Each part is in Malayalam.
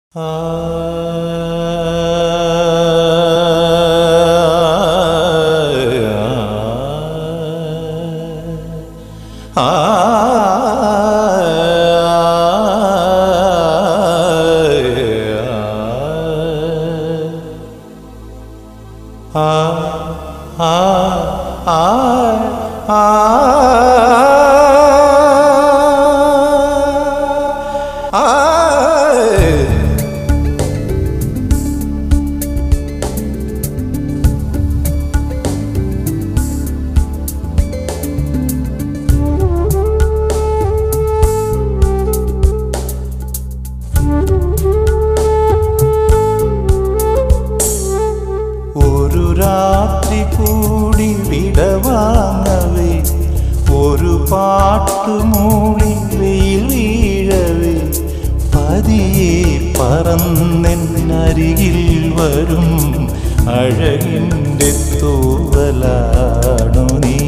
ഒരു രാത്രി കൂടി വിടവാങ്ങവേ ഒരു പാട്ടുമൂളി വെയിൽ വീഴവേ പതിയെ പറന്നെന്നരികിൽ വരും അഴകിൻ്റെ തൂവലാണു നീ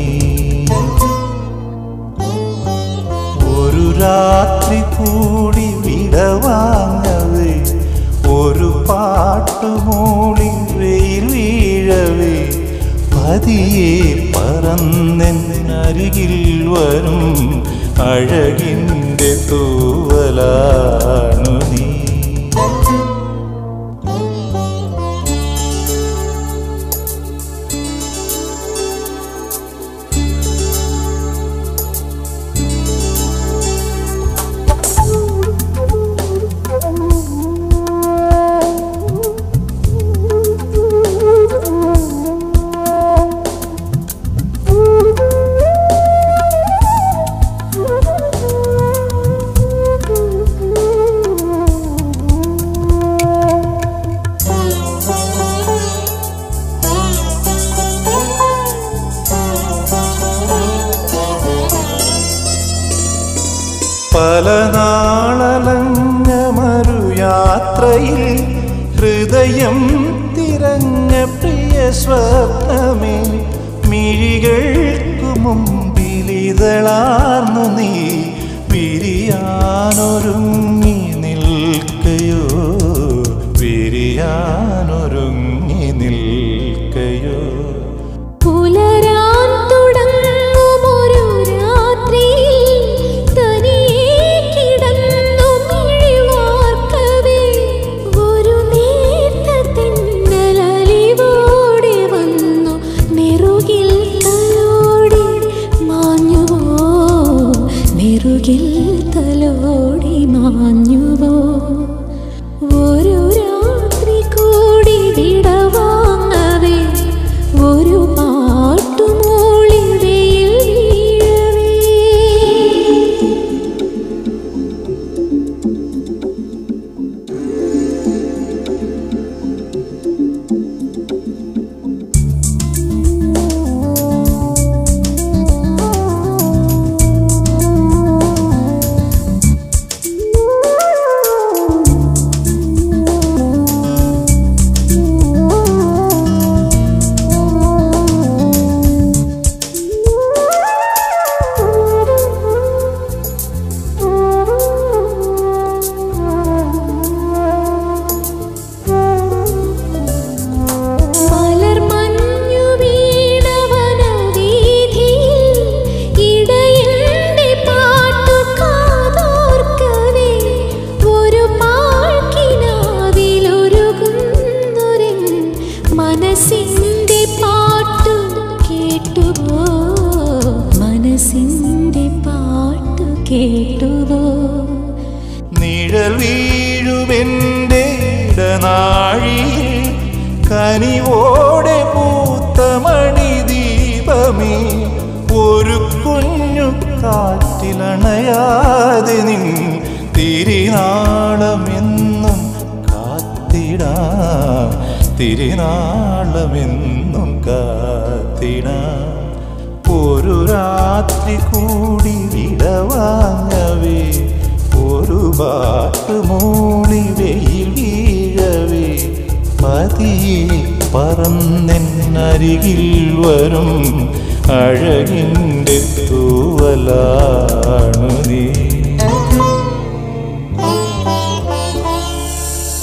ഒരു രാത്രി കൂടി വിടവാങ്ങവേ ഒരു പാട്ടുമൂളി വെയിൽ വീഴവേ പതിയെ പറന്നെന്നരികിൽ വരും അഴകിൻ്റെ തൂവലാണു നീ പല നാളലഞ്ഞമരു യാത്രയിൽ ഹൃദയം തിരഞ്ഞ പ്രിയ സ്വപ്നമേ മിഴികൾക്കു മുമ്പിലിതളാർന്നു നീ വിരിയാനൊരുങ്ങി നിൽക്കയോ വിരിയാനൊരുങ്ങി നിൽക്കയോ പുലരാൻ തുടങ്ങുമൊരു രാത്രിയിൽ തനിയെ കിടന്നു മിഴിവാർക്കവേ ഒരു നേർത്ത തെന്നലലിവോടെ വന്നു നെറുകിൽ തലോടി മാഞ്ഞുവോ നെറുകിൽ തലോടി മാഞ്ഞുവോ ഒരു രാത്രി കൂടി വിടവാങ്ങവേ ഒരു പാട്ടുമൂളി വെയിൽ വീഴവേ മലർമഞ്ഞു വീണവനവീഥിയിൽ ഇടയന്റെ പാട്ടു കാതോർക്കവേ ഒരു പാഴ്ക്കിനാവിലൊരുകുന്നൊരൻ മനസ്സിന്റെ പാട്ടു കേട്ടുവോ മനസ്സിന്റെ പാട്ടു കേട്ടുവോ നിഴൽ വീഴുമെൻ്റെ ഇടനാഴിയിൽ കനിവോടെ പൂത്ത മണിദീപമേ ഒരു കുഞ്ഞു കാറ്റിലണയാതെ നിൻ തിരിനാളമെന്നും കാത്തിടാം തിരിനാളമെന്നും കാത്തിടാം ഒരു രാത്രി കൂടി വിടവാങ്ങവേ ഒരു ബാട്ട് മൂളി വെയിൽ വീഴവേ പതിയെ പറന്നെന്നരികിൽ വരും അഴകിൻ്റെ തൂവലാണു നീ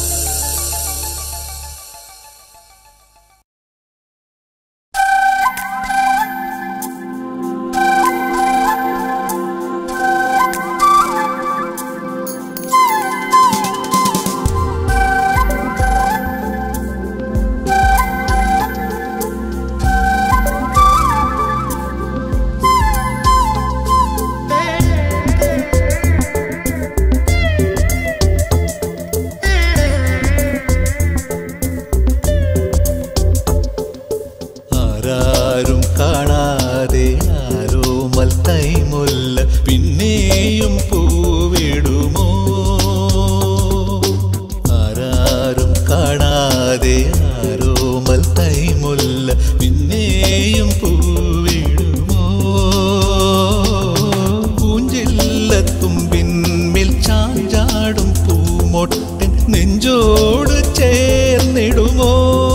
നെഞ്ചോട് ചേർന്നിടുമോ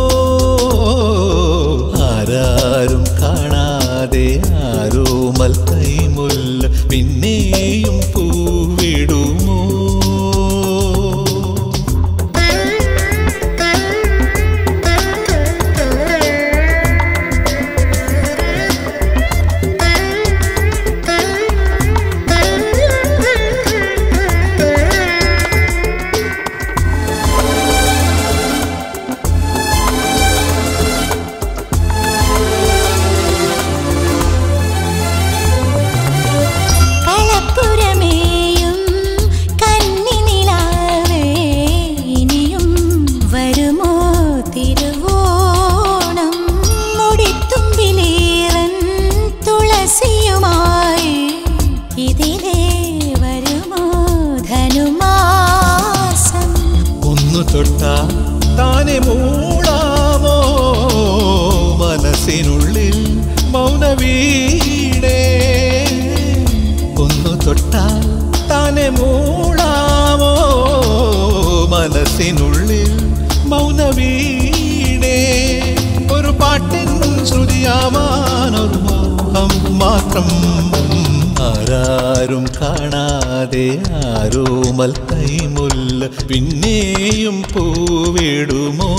ആരാരും കാണാതെ ആരോമൽ കൈമുല്ല പിന്നെയും പൂവിടുമോ കളപ്പുരമേയും കന്നിനിലാവേ ഇനിയും വരുമോ തിരുവോണം മുടിത്തുമ്പിലേറൻ തുളസിയുമായി ഇതിലേ വരുമോ ധനുമാസം ഒന്നു തൊട്ടാ താനെ മൂളാമോ മനസ്സിനുള്ളിൽ മൗനവീടേ ഒന്നു തൊട്ടാൽ താനെ മൂളാമോ മനസ്സിനുള്ളിൽ മൗനവീടേ ഒരു പാട്ടിൻ ശ്രുതിയാവാനൊരു മോഹം മാത്രം ആരാരും കാണാതെ ആരോമൽ കൈമുല്ല പിന്നെയും പൂവിടുമോ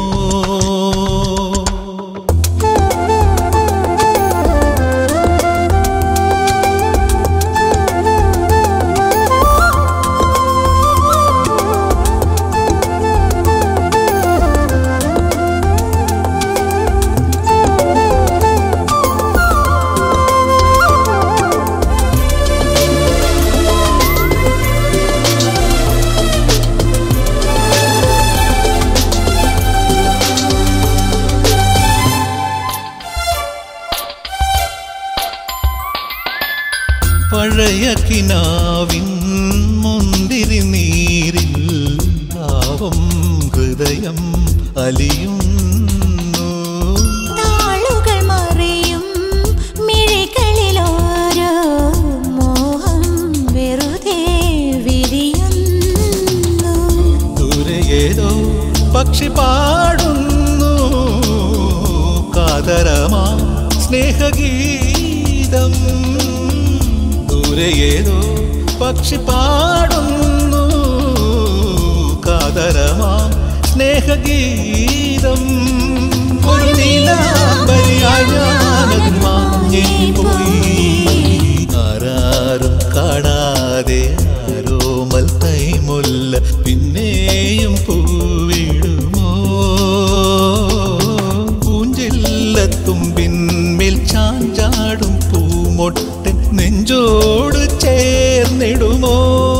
പഴയ കിനാവിൻ മുന്തിരി നീരിൽ ഭാവം ഹൃദയം അലിയുന്നു താളുകൾ മറിയും മിഴികളിലോരോ മോഹം വെറുതെ വിരിയുന്നു ദൂരെ ഏതോ പക്ഷി പാടുന്നു കാതരമാ സ്നേഹഗീതം ദൂരെ ഏതോ പക്ഷി പാടുന്നു കാതരമാ സ്നേഹഗീതം ഒരു നീലാംബരിയായി ഞാനത് മാഞ്ഞേ പോയി ആരാരും കാണാതെ ആരോമൽ തൈമുല്ല പിന്നെയും പൂവിടുമോ പൂഞ്ചില്ലത്തുമ്പിന്മേൽ ചാഞ്ചാടും പൂമൊട്ടൻ നെഞ്ചോട് ചേർന്നിടുമോ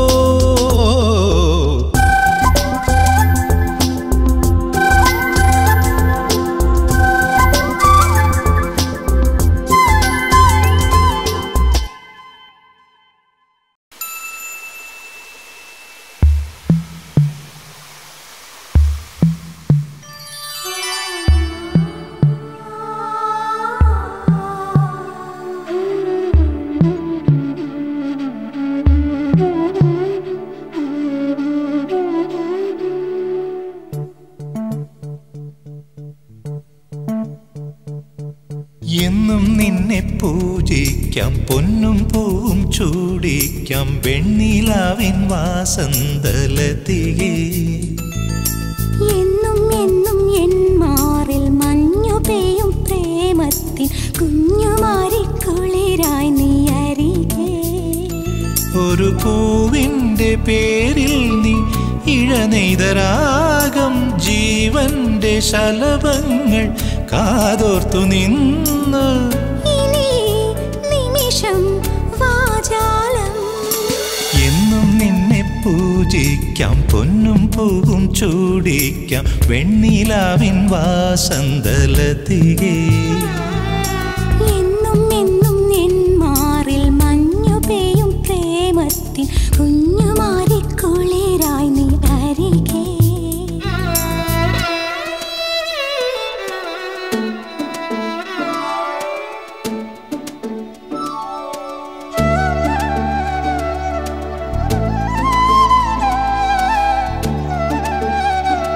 എന്നും നിന്നെ പൂജിക്കാം പൊന്നും പൂവും ചൂടിക്കാം വെണ്ണിലാവിൻ വാസന്തലതികേ എന്നും എന്നും എൻ മാറിൽ മഞ്ഞു പെയ്യും പ്രേമത്തിൻ കുഞ്ഞുമാരി കുളിരായി നീ അരികെ ഒരു പൂവിൻ്റെ പേരിൽ നീ ഇഴനെയ്തരാഗം ജീവന്റെ ശലഭങ്ങൾ കാതോർത്തു നിന്ന് ഇനി നിമിഷം വാചാലം എന്നും നിന്നെ പൂജിക്കാം പൊന്നും പൂവും ചൂടിക്കാം വെണ്ണിലാവിൻ വാസന്തലതികേ എന്നും എന്നും എൻ മാറിൽ മഞ്ഞു പെയ്യും പ്രേമത്തിൻ കുഞ്ഞുമാരി കുളിരായി നീ അരികെ ആ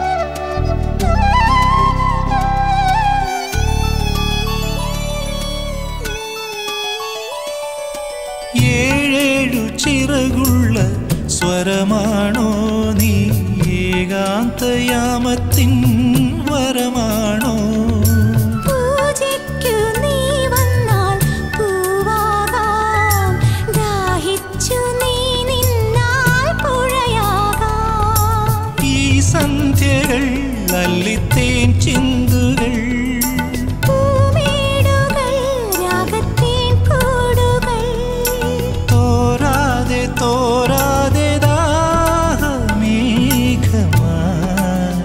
ഏകാന്തയാമത്തിൻ വരമാണോ പൂജയ്ക്കു നീ വന്നാൽ പൂവാകാം ദാഹിച്ചു നീ നിന്നാൽ പുഴയാകാം ഈ സന്ധ്യകൾ അല്ലിത്തേൻ ചിന്തുകൾ പൂമേടുകൾ രാഗത്തേൻ കൂടുകൾ തോരാതെ തോരാതെ ദാഹമേഘമായി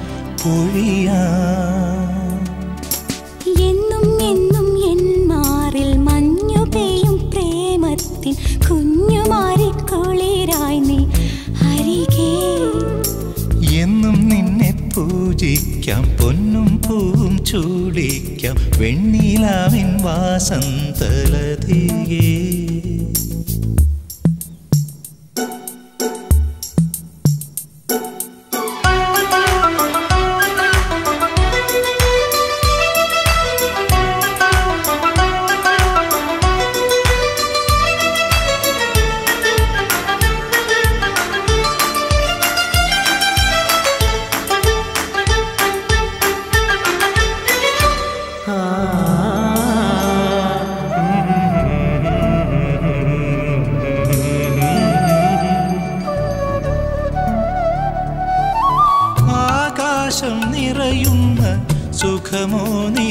പൊഴിയാം എന്നും എന്നും എൻ മാറിൽ മഞ്ഞു പെയ്യും പ്രേമത്തിൻ കുഞ്ഞുമാരിക്കുളിരായി നീ അരികെ എന്നും നിന്നെ പൂജിക്കാം പൊന്നും പൂവും ചൂടിക്കാം വെണ്ണിലാവിൻ വാസന്തലതികേ ആകാശം നിറയുന്ന സുഖമോ നീ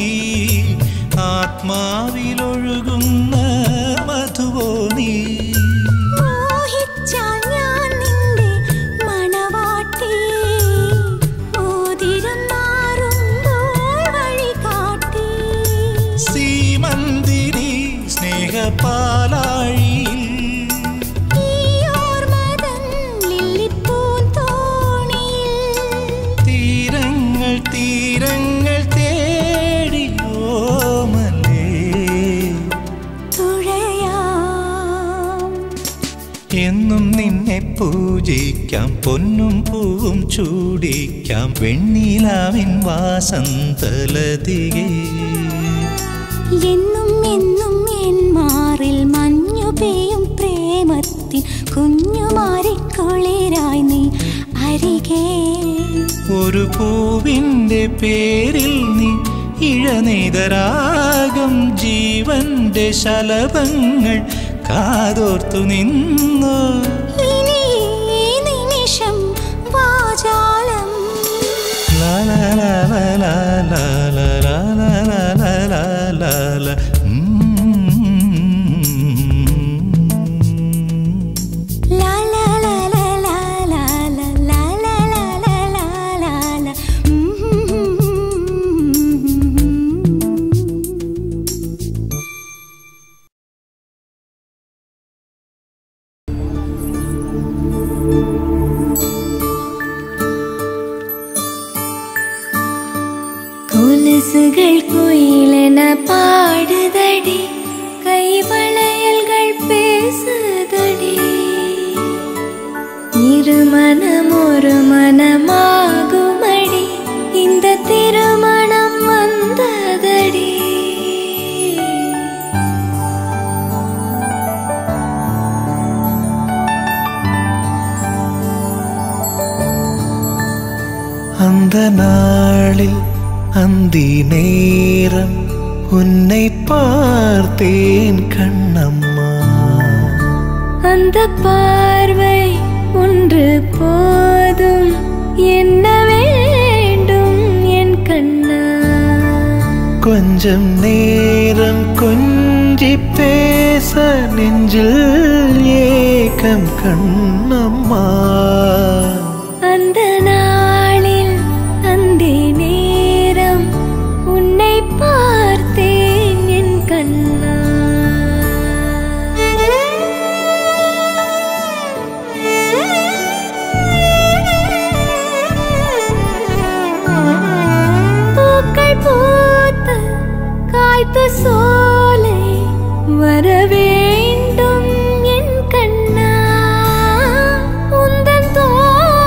ആത്മാവിലൊഴുകുന്ന മധുവോ നീ മോഹിച്ചാൽ ഞാൻ നിന്റെ മണവാട്ടി മോതിരം മാറുമ്പോൾ വഴികാട്ടി സീമന്തിരി സ്നേഹപാലാഴിയിൽ ഈ ഓർമ്മതൻ ലില്ലിപ്പൂന്തോണിയിൽ തീരങ്ങൾ തീരങ്ങൾ തേടിയോമലേ തുഴയാം എന്നും നിന്നെ പൂജിക്കാം പൊന്നും പൂവും ചൂടിക്കാം വെണ്ണിലാവിൻ വാസന്തലതികേ എന്നും എന്നും എൻ മാറിൽ മഞ്ഞു പെയ്യും പ്രേമത്തിൻ കുഞ്ഞുമാരിക്കുളിരായി നീ അരികെ ഒരു പൂവിൻ്റെ പേരിൽ നീ ഇഴനെയ്തരാഗം ജീവന്റെ ശലഭങ്ങൾ കാതോർത്തു നിന്നു ഇനി ഈ നിമിഷം വാചാലം ലാ ലാ ലാ ലാ ലാ ലാ ലാ ലാ ലാ ലാ ലാ ലാ ലാ. ഉം. ലാ ലാ ലാ ലാ ലാ ലാ ലാ ലാ ലാ ലാ ലാ ലാ ലാ ലാ. கொலுசுகள் குயிலென பாடுதடி கைவளையல்கள் பேசுதடி இருமனம் ஒரு மனமாகுமடி இந்த திருமணம் வந்ததடி அந்த நாளில் அந்தி நேரம் உன்னை பார்த்தேன் கண்ணம்மா அந்த பார்வை ஒன்று போதும் என்ன வேண்டும் என் கண்ணா கொஞ்சம் நேரம் கொஞ்சி பேச நெஞ்சில் ஏக்கம் கண்ணம்மா அந்த நாளில் அந்த நேரம் உன்னை பார்த்தேன் என் கண்ணா பூக்கள் பூத்து காய்த்த சோலை வர வேண்டும் என் கண்ணா உந்தன் தோள்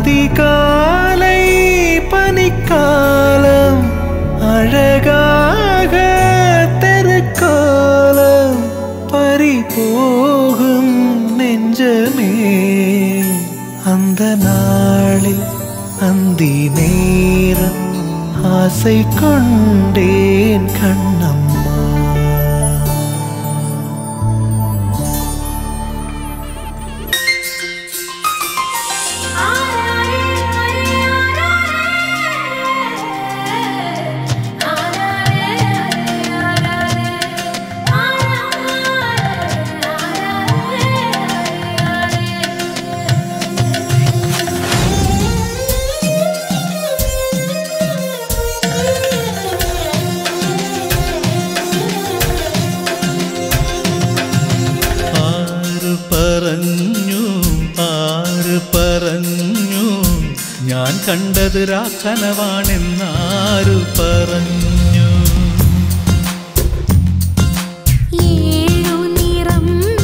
அதிகாலை பனிக்காலம் அழகாக தெருக்கோலம் பறிபோகும் நெஞ்சமே அந்த நாளில் அந்தி நேரம் ஆசை கொண்டேன் கண்ணம்மா ആര് പറഞ്ഞു ആര് പറഞ്ഞു ഞാൻ കണ്ടത് രാക്കനവാണെന്നാരു പറഞ്ഞു ഏഴു നിറം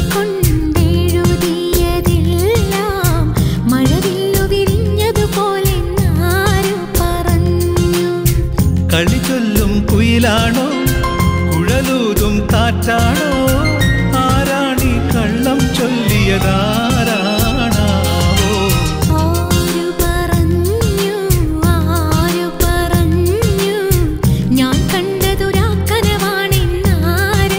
കൊണ്ടെഴുതിയതെല്ലാം മഴവില്ലു വിരിഞ്ഞതുപോലെ ആരു പറഞ്ഞു കളി ചൊല്ലും കുയിലാണോ കുഴലൂതും കാറ്റാണോ ആരാണി കള്ളം ചൊല്ലിയതാരാണാവോ ആരു പറഞ്ഞു ആരു പറഞ്ഞു ഞാൻ കണ്ടതൊരാക്കനവാണെന്നാരു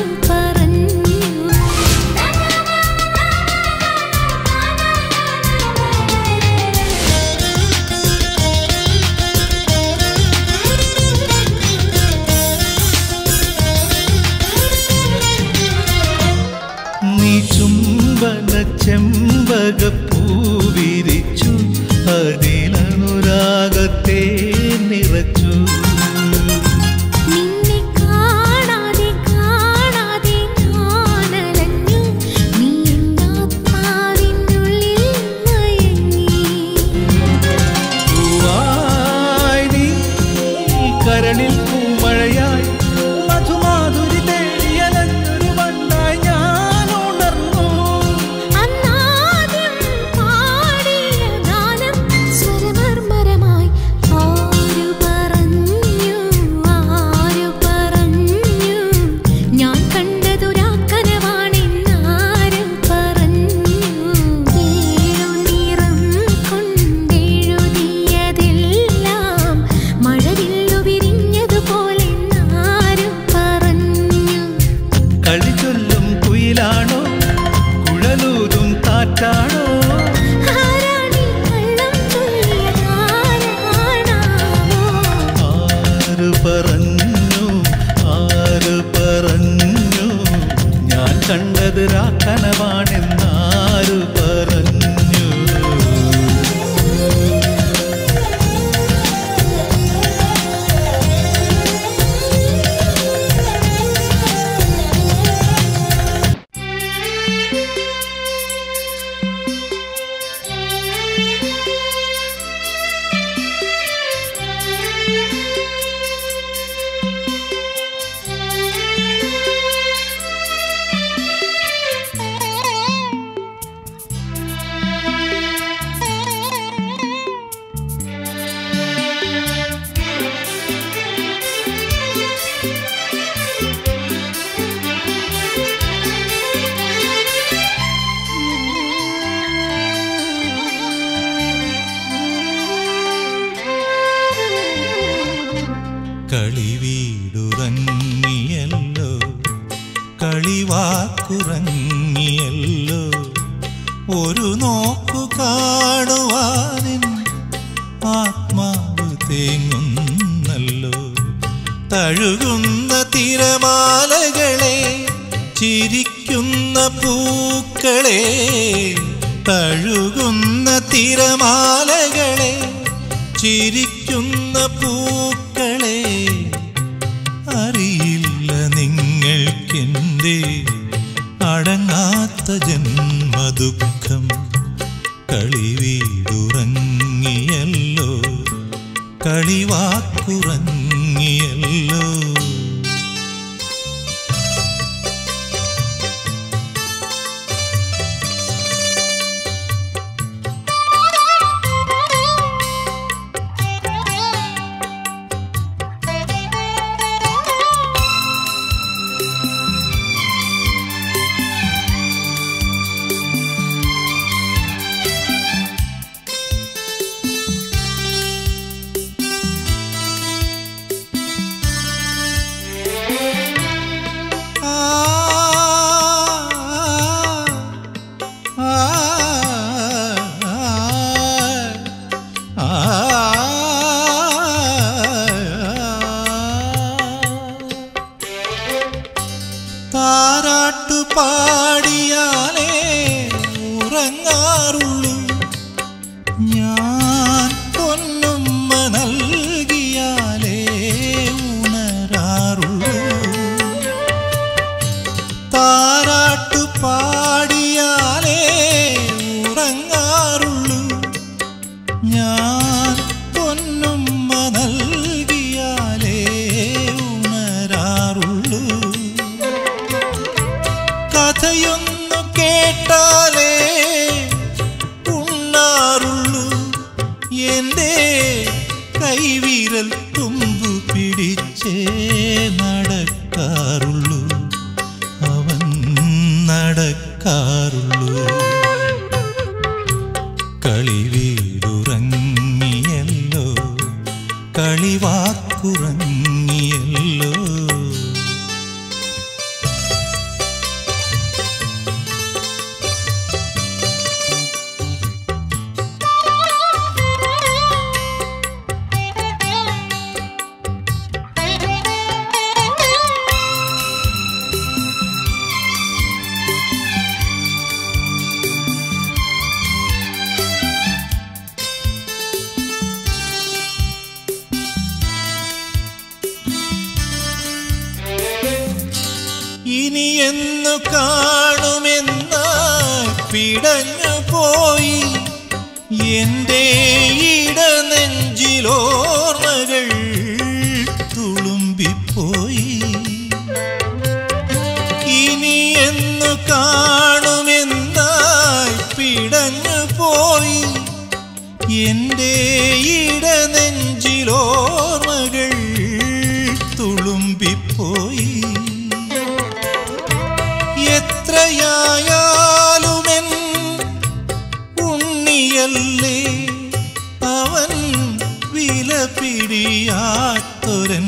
നീ ചുംബന ചെമ്പക പൂവിരിച്ചു അതിലനുരാഗത്തെ നിറച്ചു നിന്നെ കാണാതെ കാണാതെ ഞാനലഞ്ഞു നീ എന്നാത്മാവിനുള്ളിൽ മയങ്ങി പൂവായി നീ കരളിൽ പൂമഴയായി മധുമാധുരി തേടിയലഞ്ഞൊരു വണ്ണായി ഞാൻ ഉണർന്നു അന്നാദ്യം പാടിയ ഗാനം സ്വരമർമരമായി ആരു പറഞ്ഞു ആരു പറഞ്ഞു ഞാൻ കണ്ടതൊരാക്കനവാണെന്നാരു പറഞ്ഞു ഏഴു നിറം കൊണ്ടെഴുതിയതെല്ലാം മഴവില്ലു വിരിഞ്ഞതുപോലെ ആരു പറഞ്ഞു കളി ചൊല്ലും കുയിലാണോ കുഴലൂതും കാറ്റാണോ ആരാണി കള്ളം ചൊല്ലിയതാരാണാവോ ആര് പറഞ്ഞു ആര് പറഞ്ഞു ഞാൻ കണ്ടത് രാക്കനവാണെന്നാര് പറഞ്ഞു കളിവീടുറങ്ങിയല്ലോ കളിവാക്കുറങ്ങിയല്ലോ ഒരു നോക്കു കാണുവാനിൻ ആത്മാവ് തേങ്ങുന്നല്ലോ തഴുകുന്ന തിരമാലകളെ ചിരിക്കുന്ന പൂക്കളെ തഴുകുന്ന തിരമാലകളെ ചിരിക്കുന്ന പൂക്കളെ അറിയില്ല നിങ്ങൾക്കെൻ്റെ അടങ്ങാത്ത ജന്മദുഃഖം കളിവീടുറങ്ങിയല്ലോ കളിവാക്കുറങ്ങിയല്ലോ ആ ഉണ്ണാറുള്ളൂ ഞാൻ പൊന്നുമ്മ നൽകിയാലേ ഉണരാറുള്ളൂ കഥയൊന്നു കേട്ടാലേ ഉണ്ണാറുള്ളൂ എൻ്റെ കൈവിരൽ തുമ്പു പിടിച്ചേ നടക്കാറുള്ളൂ അവൻ നടക്കാറുള്ളൂ കളി വീടുറങ്ങിയല്ലോ കളിവാക്കുറങ്ങിയല്ലോ ഇനി എന്നു കാണുമെന്ന പിടഞ്ഞു പോയി എൻ്റെ ഇടനെഞ്ചിലോർമ്മകൾ തുളുമ്പിപ്പോയി ഇനി എന്നു കാണുമെന്നായി പിടഞ്ഞു പോയി എൻ്റെ ഇടനെഞ്ചിലോർമ്മകൾ തുളുമ്പിപ്പോയി എത്രയായാലുമെൻ ഉണ്ണിയല്ലേ അവൻ വില പിടിയാത്തൊരൻ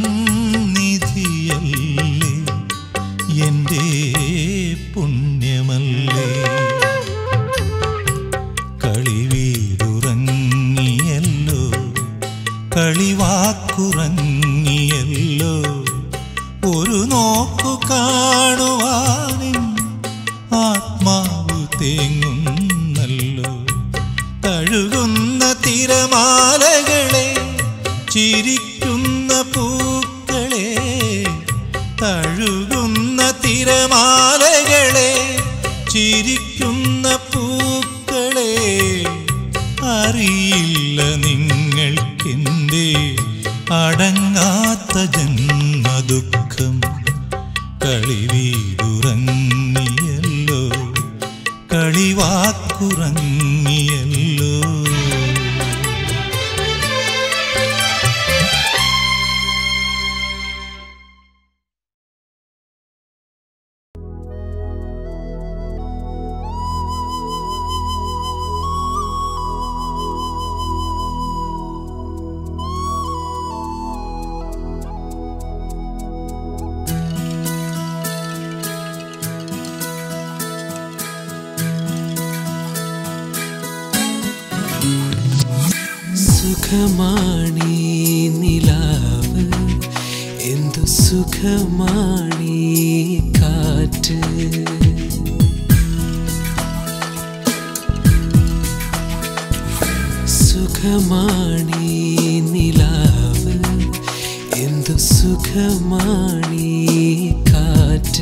നിധിയല്ലേ എൻ്റെ പുണ്യമല്ലേ കളിവീടുറങ്ങിയല്ലോ കളിവാക്കുറങ്ങിയല്ലോ ഒരു നോക്കു കാണുവാനും ആത്മാവ് തേങ്ങുന്നല്ലോ തഴുകുന്ന തിരമാലകളെ ചിരിക്കുന്ന പൂക്കളെ തഴുകുന്ന തിരമാലകളെ ചിരിക്കുന്ന പൂക്കളെ അറിയില്ല നിങ്ങൾക്കെന്തേ അടങ്ങാത്ത ജന്മദുഃഖം കളിവീടുറങ്ങിയല്ലോ കളിവാക്കുറങ്ങിയല്ലോ സുഖമാണീ നിലാവ് എന്തു സുഖമാണീ കാറ്റ് സുഖമാണീ നിലാവ് എന്തു സുഖമാണീ കാറ്റ്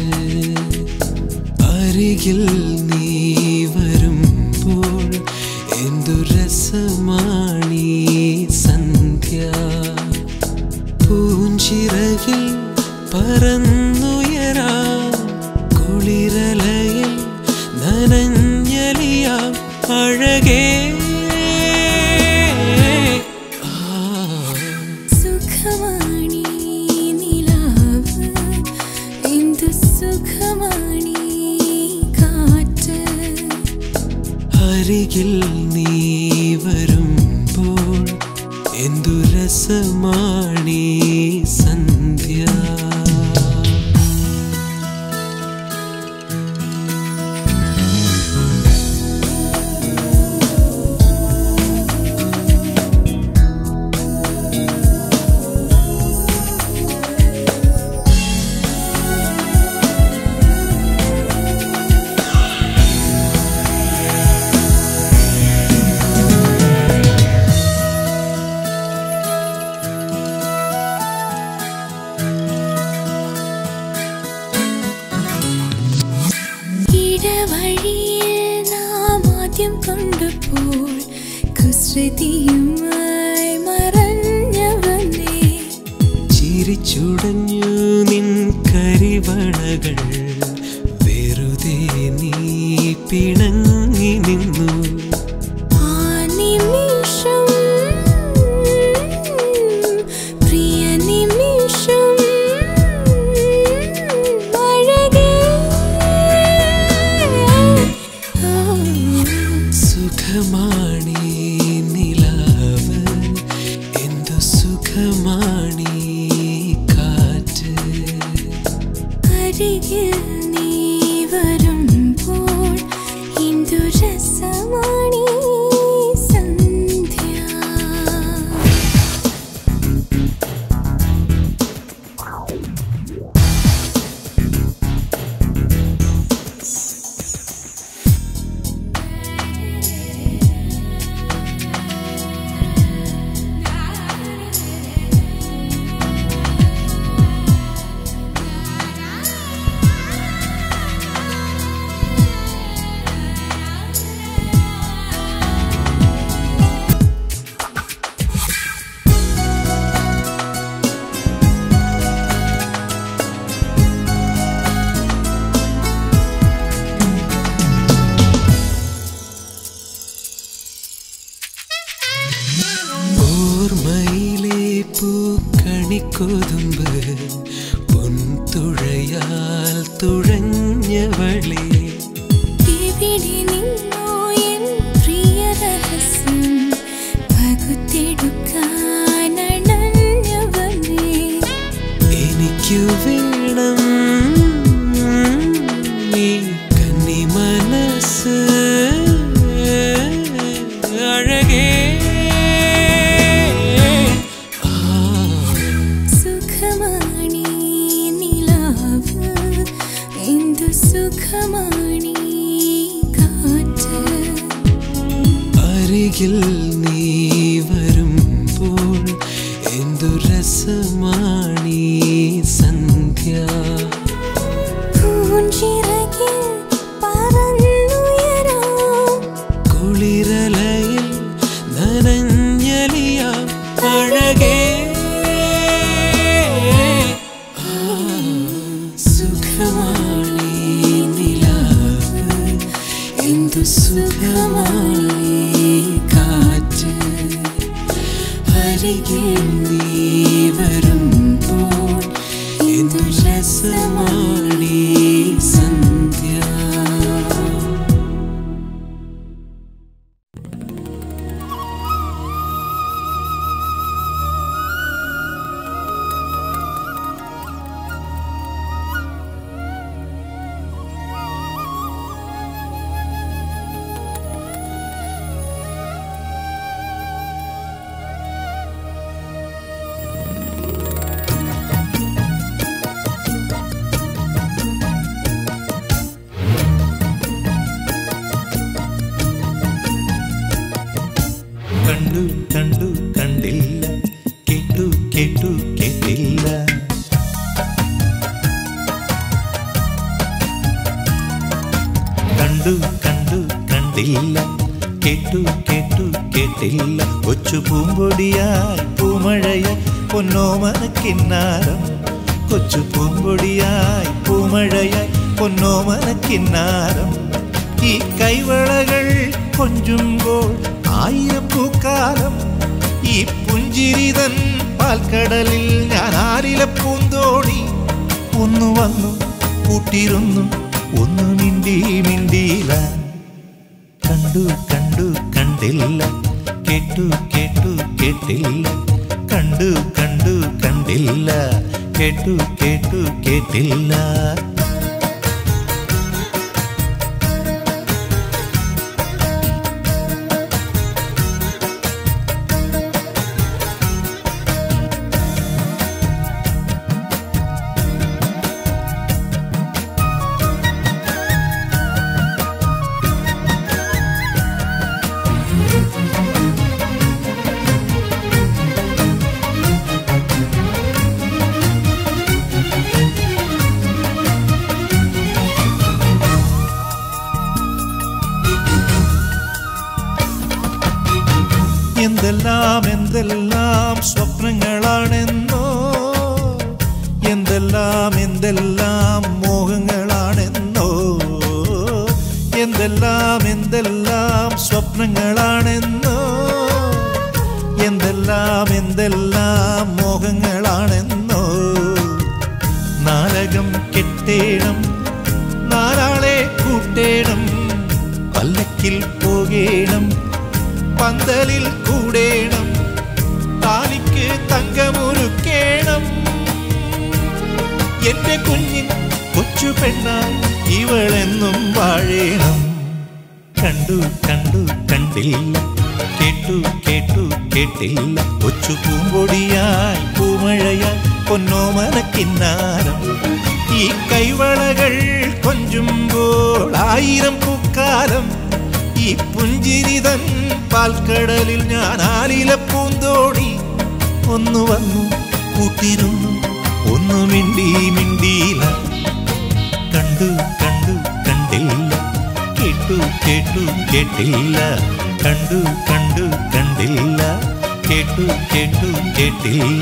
അരികിൽ നീ വരുമ്പോൾ എന്തു രസമാണീ സന്ധ്യ പൂഞ്ചിറകിൽ പറന്നുയരാ കുളിരലയിൽ നനഞ്ഞലിയ അഴകേ ആ സുഖമാണീ നിലാവ് എന്തു സുഖമാണീ കാറ്റ് അരികിൽ നീ വരുമ്പോൾ എന്തു രസമാണീ സന്ധ്യ ശ്രുതിയുമായി മറഞ്ഞവനേ ചിരിച്ചുടഞ്ഞു നിൻ കരിവളകൾ വെറുതെ നീ പിണങ്ങി നിന്നു ആ നിമിഷം പ്രിയ നിമിഷം അഴകേ സുഖമാണീ നിലാവ് എന്തു സുഖമാണീ കാറ്റ് അരികിൽ നീ വരുമ്പോൾ എന്തു രസമാണീ സന്ധ്യ ഓർമ്മയിലെ പൂക്കണിക്കൊതുമ്പ് പൊൻതുഴയാൽ തുഴഞ്ഞവളെ എവിടെ നിന്നോ എൻ പ്രിയ രഹസ്യം പകുത്തെടുക്കാനണഞ്ഞവനേ എനിക്കു വേണം നീ കന്നി മനസ്സ് അഴകേ ആ സുഖമാണീ നിലാവ് എന്തു സുഖമാണീ കാറ്റ് അരികിൽ നീ വരുമ്പോൾ എന്തു രസമാണീ സന്ധ്യ പൂഞ്ചിറകിൽ പറന്നുയരാം കുളിരലയിൽ നനഞ്ഞലിയ അഴകേ ആ, സുഖമാണീ നിലാവ് എന്തു സുഖമാണീ കാറ്റ് അരികിൽ നീ വരുമ്പോൾ എന്തു രസമാണീ സന്ധ്യ കണ്ടു കണ്ടു കണ്ടില്ല കേട്ടു കേട്ടു കേട്ടില്ല കണ്ടു കണ്ടു കണ്ടില്ല കേട്ടു കേട്ടു കേട്ടില്ല കൊച്ചു പൂമ്പൊടിയായി പൂമഴയായി പൊന്നോമന കിന്നാരം കൊച്ചു പൂമ്പൊടിയായി പൂമഴയായി പൊന്നോമന കിന്നാരം ഈ കൈവളകൾ കൊഞ്ചുമ്പോൾ ആയിരം പൂക്കാലം ഈ പുഞ്ചിരിതൻ പാൽക്കടലിൽ ഞാൻ ആരില പൂന്തോണി ഒന്നു വന്നു കൂട്ടിരുന്നു ഒന്നു മിണ്ടി മിണ്ടിയില്ല കണ്ടു കണ്ടു കണ്ടില്ല കേട്ടു കേട്ടു കേട്ടില്ല കണ്ടു കണ്ടു കണ്ടില്ല കേട്ടു കേട്ടു കേട്ടില്ല എന്തെല്ലാം എന്തെല്ലാം സ്വപ്നങ്ങളാണെന്നോ എന്തെല്ലാം എന്തെല്ലാം മോഹങ്ങളാണെന്നോ എന്തെല്ലാം എന്തെല്ലാം സ്വപ്നങ്ങളാണെന്നോ എന്തെല്ലാം എന്തെല്ലാം മോഹങ്ങളാണെന്നോ നാരകം കെട്ടേണം നാലാളെ കൂട്ടേണം പല്ലക്കിൽ പോകേണം പന്തലിൽ കൂടേണം താലിക്ക് തങ്കമൊരുക്കേണം എന്റെ കുഞ്ഞിൻ കൊച്ചു പെണ്ണാൻ ഇവളെന്നും വാഴേണം കണ്ടു കണ്ടു കണ്ടില്ല കേട്ടു കേട്ടു കേട്ടില്ല കൊച്ചു പൂമ്പൊടിയായി പൂമഴയായി പൊന്നോമനക്കിന്നാരം ഈ കൈവളകൾ കൊഞ്ചുമ്പോൾ ആയിരം പൂക്കാലം ഈ പുഞ്ചിരിതൻ പാൽക്കടലിൽ ഞാൻ ആലില പൂന്തോടി ഒന്നു വന്നു കൂട്ടിരുന്നു ഒന്നു മിണ്ടി മിണ്ടിയില്ല കണ്ടു കണ്ടു കണ്ടില്ല കേട്ടു കേട്ടു കേട്ടില്ല കണ്ടു കണ്ടു കണ്ടില്ല കേട്ടു കേട്ടു കേട്ടില്ല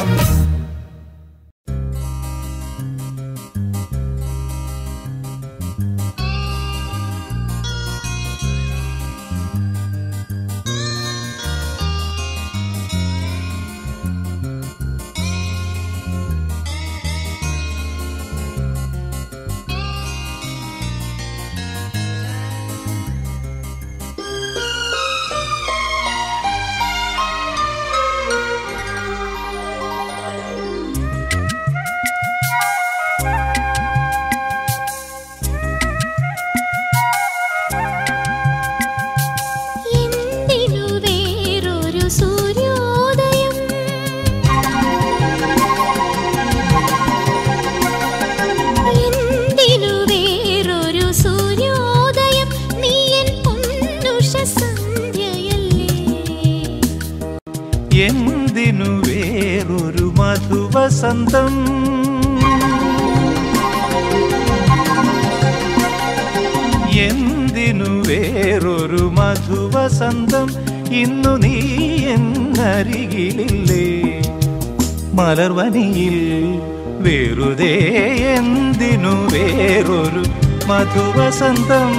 എന്തിനു വേറൊരു സൂര്യോദയം എന്തിനു വേറൊരു സൂര്യോദയം നീ എൻ പൊന്നുഷ സന്ധ്യയല്ലേ എന്തിനു വേറൊരു മധുവസന്തം എന്തിനു വേറൊരു മധുവസന്തം ഇന്നു നീ എന്നരികിലില്ലേ മലർവനിയിൽ വെറുതെ എന്തിനു വേറൊരു മധുവസന്തം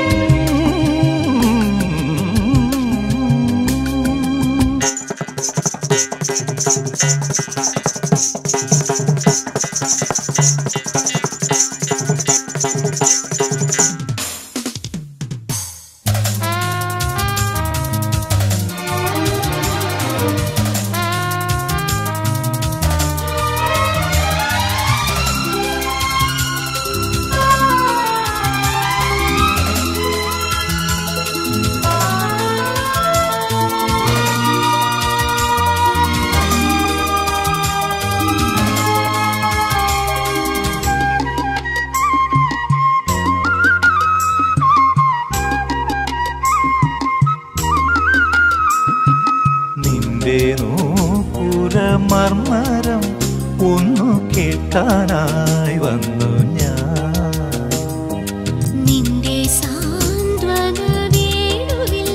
നിന്റെ നൂപുര മർമരം ഒന്നു കേൾക്കാനായി വന്നു ഞാൻ നിന്റെ സാന്ത്വന വേണുവിൽ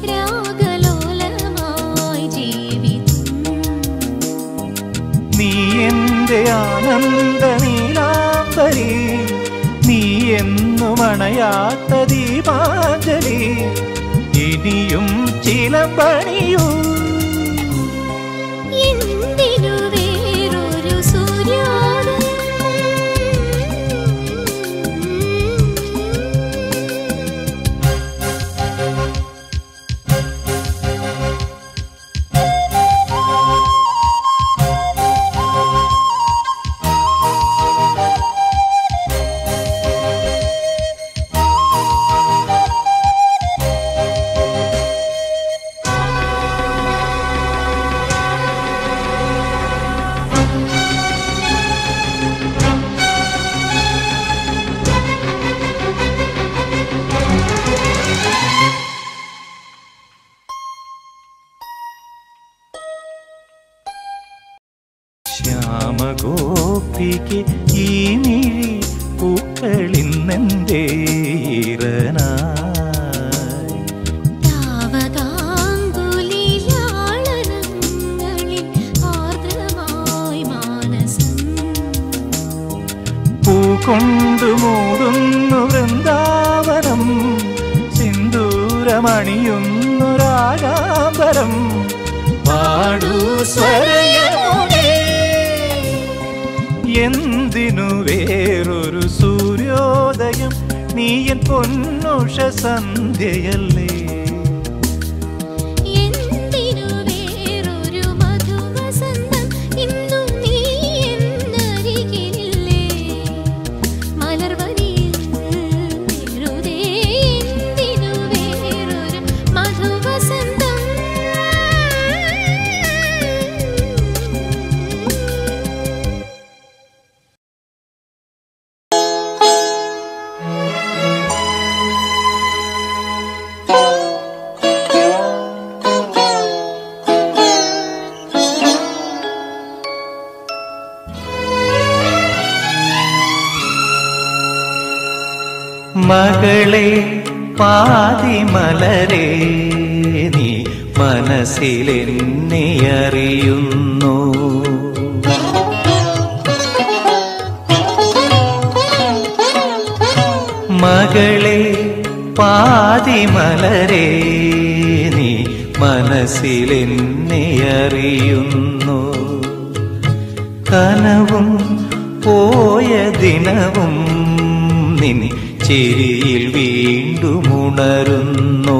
രാഗലോലമായി ജീവിതം നീ എന്റെ ആനന്ദ നീലാംബരി നീ എന്നും അണയാത്ത ദീപാഞ്ജലി ഇനിയും ചിലമ്പണിയൂ എന്തിനു വേറൊരു സൂര്യോദയം ശ്യാമഗോപിക്ക് ഈ മിഴി പൂക്കളിന്നെന്തേ ഈറനായി താവതാങ്കുലിലാ കൊണ്ടു മൂടുന്നു വൃന്ദാവനം സിന്ദൂരമണിയുന്നു രാഗാംബരം പാടൂ സ്വരയമുനേ എന്തിനു വേറൊരു സൂര്യോദയം നീയൻ പൊന്നുഷ സന്ധ്യയല്ലേ എന്തിനു വേറൊരു മധുവസന്തം ഇന്നും നീ എന്നരികിലില്ലേ മലർവനിയിൽ വെറുതെ എന്തിനു വേറൊരു മധുവസന്തം മകളെ പാതിമലരെ നീ മനസ്സിലെന്നെ അറിയുന്നു മകളെ പാതിമലരെ നീ മനസ്സിലെന്നെ അറിയുന്നു കനവും പോയ ദിനവും നിൻ ചിരിയിൽ വീണ്ടും ഉണരുന്നു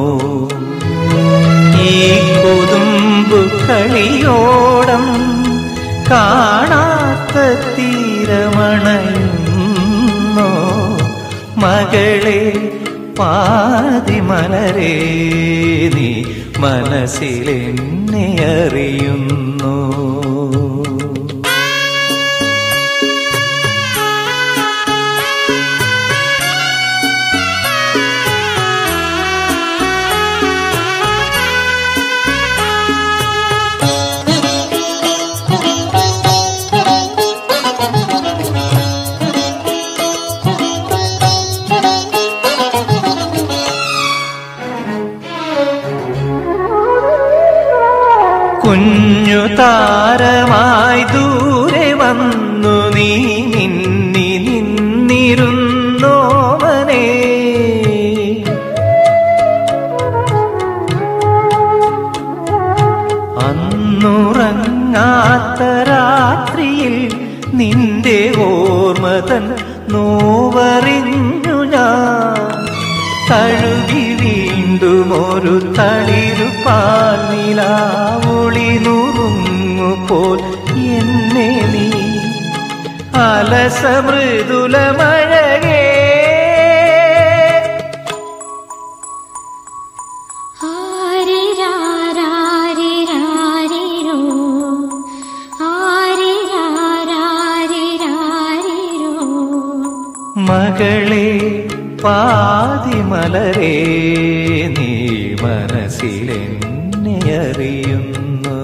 ഈ കൊതുമ്പു കളിയോടം കാണാത്ത തീരമണയുന്നു മകളെ പാതിമലരെ നീ മനസ്സിലെന്നെ അറിയുന്നു കുഞ്ഞു താരമായി ദൂരെ വന്നു നീ നിന്നി നിന്നിരുന്നോമനെ അന്നുറങ്ങാത്ത രാത്രിയിൽ നിന്റെ ഓർമ്മതൻ നോവറിഞ്ഞു ഞാൻ തഴുകി വീണ്ടും ഒരു തളിരു പാലിലാവൊളി നുറുങ്ങുപോൽ എന്നെ നീ അലസമൃദുലമഴകേ ആരിരാരാരിരാരിരോ ആരിരാരാരിരാരിരോ മകളെ പാതിമലരെ നീ മനസ്സിലെന്നെ അറിയുന്നു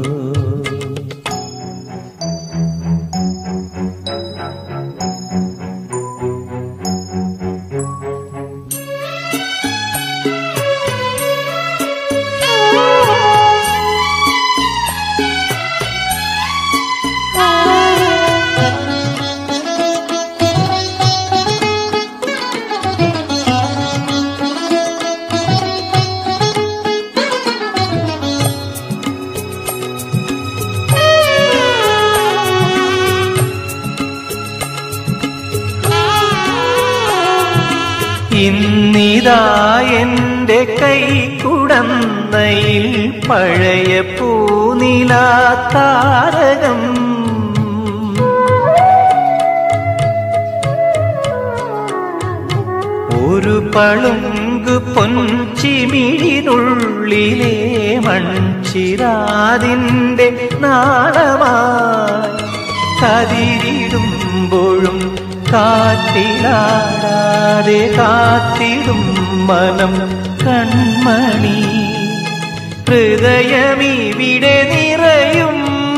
ഇന്നിതാ എന്റെ കൈ കുടന്നയിൽ പഴയ പൂനിലാത്താരകം ഒരു പളുങ്ക് പൊൻചിമിഴിനുള്ളിലെ മൺചിരാതിന്റെ നാളമായി കതിരിടുമ്പോഴും കാറ്റിലാടാതെ കാത്തിടും മനം കൺമണി ഹൃദയമിവിടെ നിറയും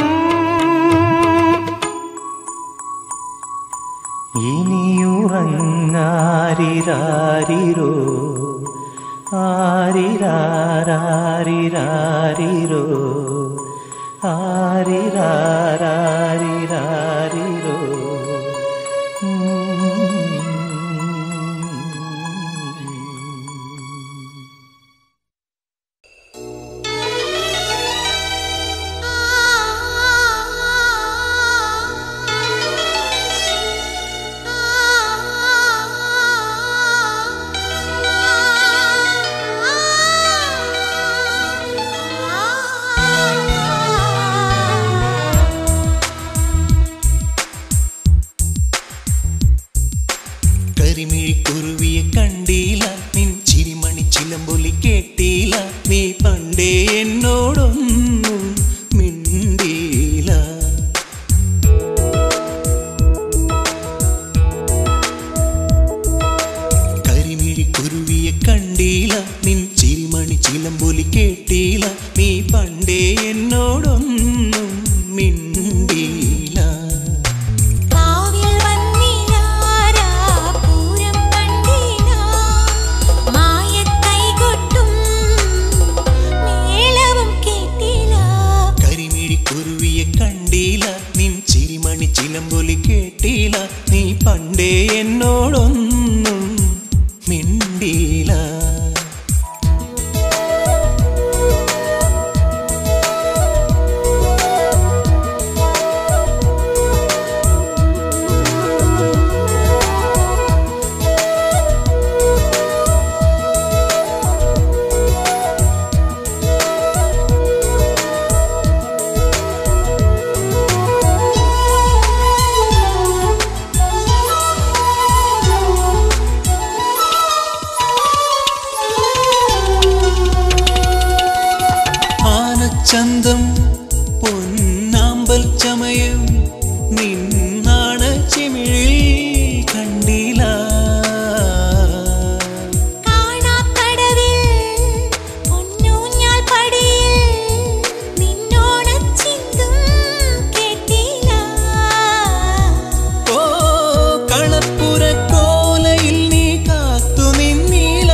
ഇനിയുറങ്ങാരിരാരിരോ ആരിരാരാരിരാരിരോ ആരിരാരാരിരാരിരോ ഉം എന്നോടൊന്നും മിണ്ടിയില്ല കരിമിഴി കുരുവിയെ കണ്ടീല നിൻ ചിരിമണി ചിലമ്പൊലി കേട്ടീല നീ പണ്ടേ എന്നോടൊന്നും മിണ്ടീല കാവ്യൽ വന്നിലാരാ പൂരം കണ്ടിലാ മായക്കൈകൊട്ടും മേളവും കേട്ടിലാ കരിമിഴി കുരുവിയെ കണ്ടീല നിൻ ചിരിമണി ചിലമ്പൊലി കേട്ടീല നീ പണ്ടേ എന്നോടൊന്നും മിണ്ടീല ആനച്ചന്തം പൊന്നാമ്പൽ ചമയം നിന്നാണ ചിമിഴിൽ കണ്ടില്ല കാണാക്കടവിൽ പൊന്നൂഞ്ഞാൽ പടിയിൽ നിന്നോടച്ചിന്തും കേട്ടിലാ ഓ കളപ്പുര കോലയിൽ നീ കാത്തു നിന്നില്ല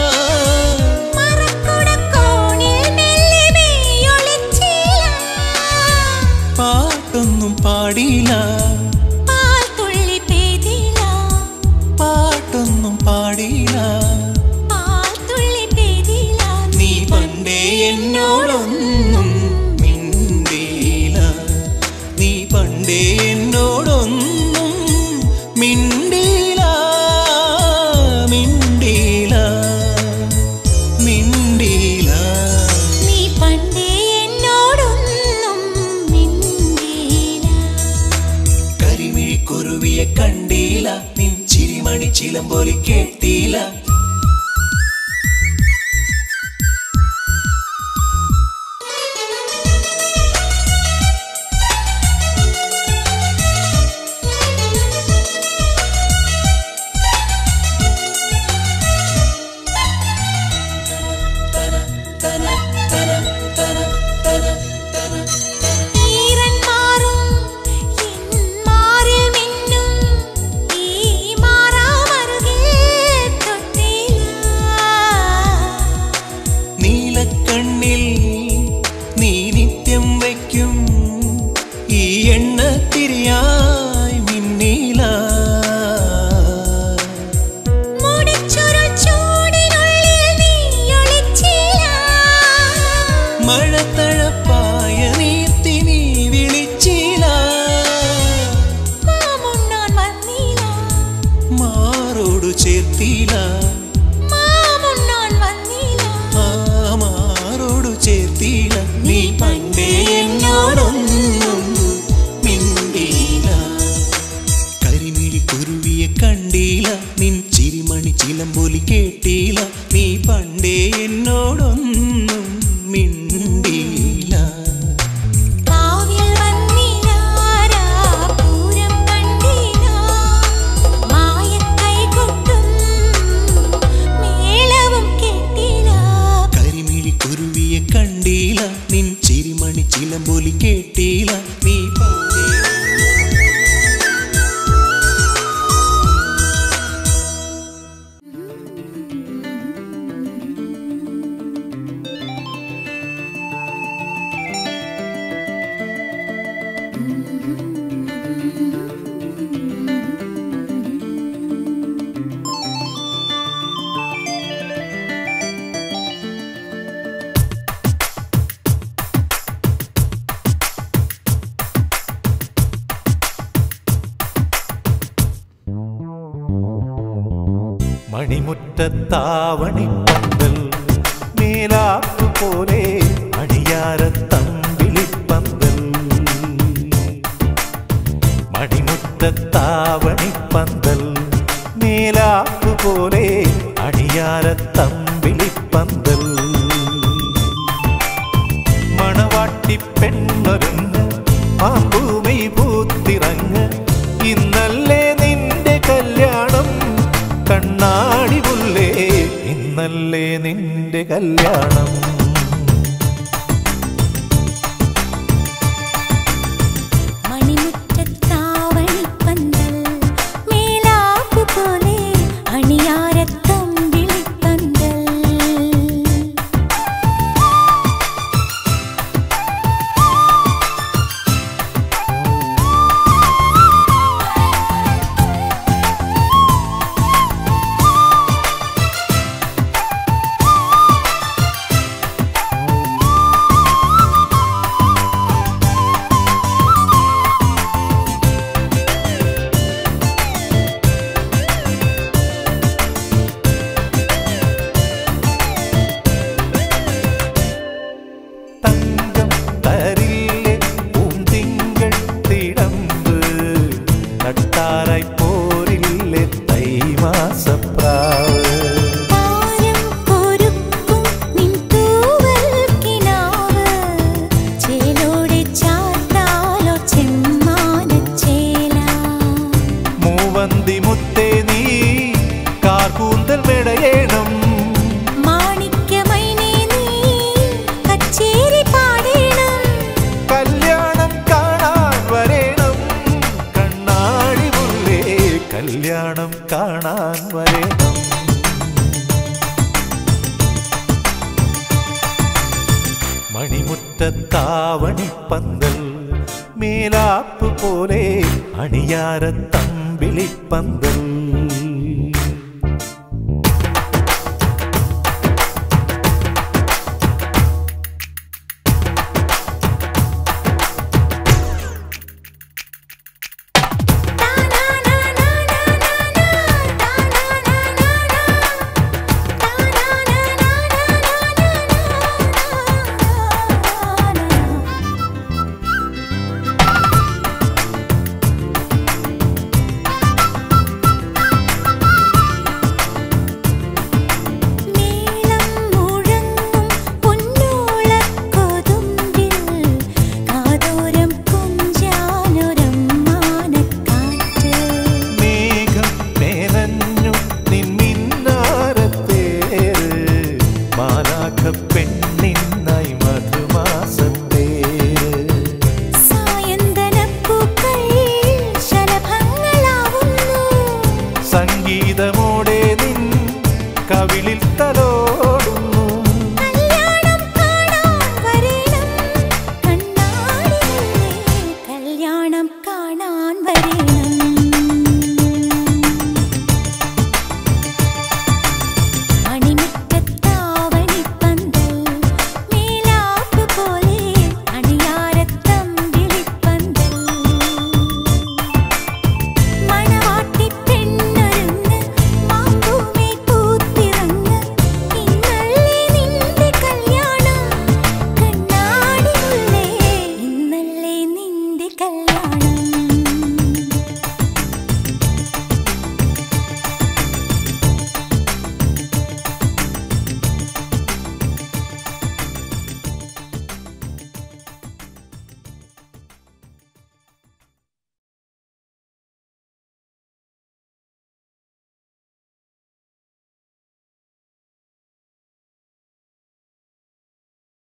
മറക്കുടക്കോണിൽ മെല്ലെ മെയ്യൊളിച്ചിലാ പാട്ടൊന്നും പാടിയില്ല പാൽ തുള്ളി പെയ്തിലാ പാട്ടൊന്നും പാടിയില്ല പാൽ തുള്ളി പെയ്തിലാ നീ പണ്ടേ എന്നോടൊന്നും മിണ്ടിയില്ല നീ പണ്ടേ എന്നോടൊന്നും മിണ്ടിയില്ല മിണ്ടിയില്ല മിണ്ടിയില്ല നീ പണ്ടേ എന്നോടൊന്നും മിണ്ടിയില്ല കരിമിഴി കുരുവിയെ കണ്ടില്ല നിൻ ചിരിമണി ചിലമ്പൊലി കേട്ടില്ല ഈറൻ മാറും എൻ മാറിൽ മിന്നും ഈ മാറാമറുകിൽ തൊട്ടില്ല നീലക്കണ്ണിൽ നീ നിത്യം വയ്ക്കും ഈ എണ്ണ തിരിയായി മിന്നീല മുടിച്ചുരുൾ ചൂടിനുള്ളിൽ നീ ഒളിച്ചില്ല മഴത്തഴപ്പായ നീർത്തി നീ വിളിച്ചില മാമുണ്ണാൻ വന്നില്ല മാറോടു ചേർത്തില മാമുണ്ണാൻ വന്നില്ല ആ മാറോടു ചേർത്തില നീ പണ്ടേ എന്നോടൊന്നും മിണ്ടിയില്ല കരിമിഴി കുരുവിയെ കണ്ടില്ല നിൻ ചിരിമണി ചിലമ്പൊലി കേട്ടില്ല നീ പണ്ടേ എന്നോടൊന്നും മിണ്ടിയില്ല കാവ്യൽ വന്നിലാരാ പൂരം കണ്ടിലാ മായക്കൈകൊട്ടും മേളവും കേട്ടിലാ കരിമിഴി കുരുവിയെ കണ്ടില്ല നിൻ ചിരിമണി ചിലമ്പൊലി കേട്ടില്ല നീ പണ്ടേ മണിമുറ്റത്താവണിപ്പന്തൽ മേലാപ്പു പോലെ അടിയാരത്തമ്പിളിപ്പന്തൽ മണിമുറ്റത്താവണിപ്പന്തൽ മേലാപ്പു പോലെ അടിയാരത്തമ്പിളിപ്പന്തൽ പാണ്ടിപ്പെണ്ണൊരുങ്ങ് മാമ്പൂമി പൂത്തിറങ്ങ് ഇന്നല്ലേ നിന്റെ കല്യാണം കണ്ണാടി പുല്ലേ ഇന്നല്ലേ നിന്റെ കല്യാണം മണിമുറ്റത്താവണിപ്പന്തൽ മേലാപ്പു പോലെ അണിയാരത്തമ്പിളിപ്പന്തൽ തങ്കം തരില്ലേ പൂന്തിങ്കൾ തിടമ്പ് നട്ടാറായി പോരില്ലേ തൈമാസപ്രാവ് താരം കൊരുക്കും നിൻ തൂവൽ കിനാവ് ചേലോടെ ചാർത്താലോ ചെമ്മാനച്ചേല മൂവന്തി മുത്തേ നീ കാർകൂന്തൽ മെടയേണം മാണിക്യമൈനേ നീ കച്ചേരി പാടേണം കല്യാണം കാണാൻ വരേണം കണ്ണാടി മുല്ലേ കല്യാണം കാണാൻ വരേണം മണിമുറ്റത്താവണിപ്പന്തൽ മേലാപ്പ് പോലെ അണിയാരത്തമ്പിളിപ്പന്തൽ